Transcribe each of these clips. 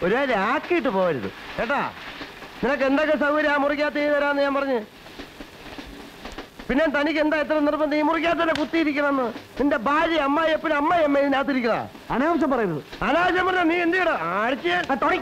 ഒരുപാട് ആക്കിയിട്ട് പോകരുത് കേട്ടാ നിനക്ക് എന്തൊക്കെ സൗകര്യം ആ മുറിക്കകത്ത് ചെയ്ത് തരാന്ന് ഞാൻ പറഞ്ഞു പിന്നെ തനിക്ക് എന്താ എത്ര നിർബന്ധം ഈ മുറിക്കകത്ത് തന്നെ കുത്തിയിരിക്കണമെന്ന് നിന്റെ ഭാര്യ അമ്മായി എപ്പോഴും അമ്മായി അമ്മ ഇതിനകത്തിരിക്കണ അനാവശ്യം പറയരുത് അനാവശ്യം പറഞ്ഞ നീ എന്ത് ചെയ്യണം ആഴ്ച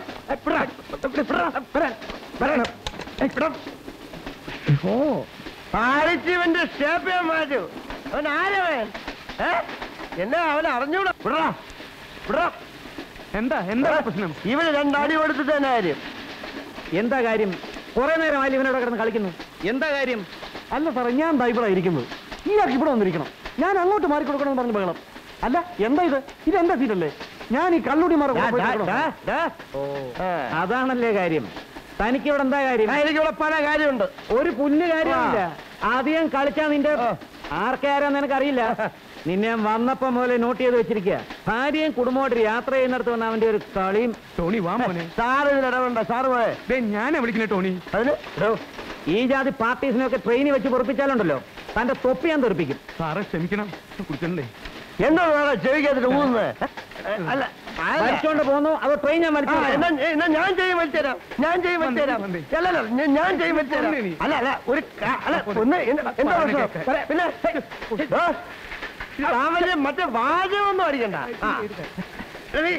ഓ ആഴ്ചവന്റെ ഷേപ്പ് ഞാൻ മാറ്റു അവൻ ആരവൻ ഏ എന്നാ അവൻ അറിഞ്ഞൂടാ വിടറാ വിടറാ എന്താ എന്താ പ്രശ്നം ഇവന് രണ്ടടി കൊടുത്തിട്ട് തന്നെ കാര്യം എന്താ കാര്യം കുറെ നേരം ആയാലും ഇവനോട് കിടന്ന് കളിക്കുന്നു എന്താ കാര്യം അല്ല സാറേ ഞാൻ ദാ ഇവിടെ ഇരിക്കുന്നത് ഇയാൾക്ക് ഇവിടെ വന്നിരിക്കണം ഞാൻ അങ്ങോട്ട് മാറി കൊടുക്കണമെന്ന് പറഞ്ഞു ബഹളം അല്ല എന്താ ഇത് ഇത് എന്റെ സീറ്റല്ലേ ഞാൻ ഈ കള്ളുടി മാറി ഡാ, ഡാ, ഡാ, ഡാ. ആ. അതാണല്ലേ കാര്യം തനിക്ക് ഇവിടെ എന്താ കാര്യം ആ, എനിക്കിവിടെ പല കാര്യമുണ്ട് ഒരു പുല്ല് കാര്യമില്ല അധികം കളിച്ചാ നിന്റെ ആ. ആർക്കാരാന്ന് എനിക്കറിയില്ല നിന്നെ ഞാൻ വന്നപ്പോ മുതലേ നോട്ട് ചെയ്ത് വെച്ചിരിക്കുക ഭാര്യയും കുടുംബമായിട്ട് യാത്ര ചെയ്യുന്നിടത്ത് വന്ന അവന്റെ ഒരു കളിയും ടോണി വാ മോനെ സാറ് ഇതിൽ ഇടപെടണ്ട സാറ് പോയെ ദേ ഞാനാ വിളിക്കുന്നത് ടോണി അതിന് എടോ, ഈ ജാതി പാർട്ടീസിനൊക്കെ ട്രെയിനിൽ വെച്ച് പൊറപ്പിച്ചാലുണ്ടല്ലോ തന്റെ തൊപ്പി ഞാൻ തെറിപ്പിക്കും സാറെ ക്ഷമിക്കണം കുടിക്കണ്ടേ എന്താ വേറെ ചെവിക്കകത്തിട്ട് ഊന്നുന്നത് അല്ല അല്ല. വലിച്ചോണ്ട് പോന്നു അത് ട്രെയിൻ ഞാൻ ആ, വലിച്ചു എന്നാ എന്നാ ഞാൻ ചെയ്യും വലിച്ചേരാം ഞാൻ ചെയ്യും വലിച്ചേരാം വന്നേ. അല്ല അല്ല ഞാൻ- ഞാൻ ചെയ്യും വലിച്ചേരാം വന്നേ നീ. അല്ല അല്ല ഒരു ക- അല്ല ഒന്ന് എന്താ എന്താ പ്രശ്നം പറയാ, പിന്നെ ഏ, താൻ വലിയ മറ്റേ വാചകമൊന്നും അടിക്കണ്ട ആ. എടീ,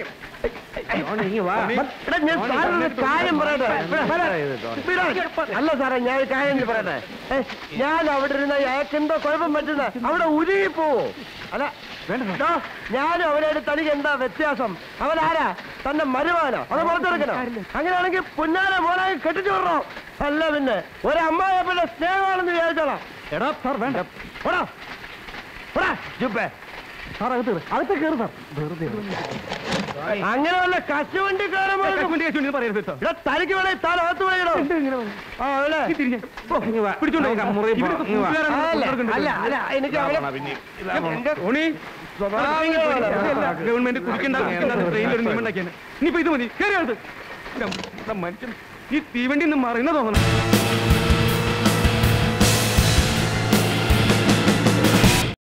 വാ എടാ, ഞാൻ സാറിനൊരു കാര്യം പറയട്ടെ വിടാ, വിടാ. അല്ല സാറേ ഞാൻ ഒരു കാര്യം കൂടി പറയട്ടെ ഏ, ഞാൻ അവിടെ ഇരുന്ന അയാൾക്ക് എന്തോ കുഴപ്പം പറ്റുന്ന അവിടെ ഉരുകി പോവോ അല്ല ദാ, ഞാനും അവനായിട്ട് തനിക്ക് എന്താ വ്യത്യാസം അവൻ ആരാ തന്റെ മരുമാനോ അത് പുറത്തെടുക്കണോ അങ്ങനെയാണെങ്കിൽ പുന്നാര മോനായി കെട്ടിച്ചു വിടണോ അല്ല പിന്നെ ഒരമ്മായ പിന്നെ സ്നേഹമാണെന്ന് വിചാരിച്ചോളാം എടാ സാർ വേണ്ട ഓടാ ഓടാ ജുബേ സാർ അകത്ത് കയറ്. അകത്ത് കയറി സാർ വെറുതെ അങ്ങനെ വല്ല കശുവണ്ടി കയറുമ്പോൾ കശ്മീരി കശ്മീരി പറയരുത് കേട്ടോ ഇവിടെ തനിക്ക് വേണേ താൻ അകത്ത് പോയിടോ ആ അവിടെ നീ തിരിഞ്ഞേ. പിടിച്ചോണ്ട് പോയി. മുറി പോ. ഇവരൊക്കെ ഇങ്ങ് വാ. കൂട്ടുകാരാണ് അല്ല നടക്കുന്നത്. അല്ല അല്ല എനിക്ക് അവളെ എന്റെ ടോണി സ്വഭാവങ്ങളാണ്. ഗവൺമെന്റ് കുടിക്കണ്ട കുടിക്കണ്ട ട്രെയിനിൽ ഒരു നിയമം ഉണ്ടാക്കിയാണ് ഇനിയിപ്പോ ഇത് മതി കയറി അടുത്ത് മനുഷ്യൻ ഈ തീവണ്ടി നിന്ന് മറിയുന്ന തോന്നണം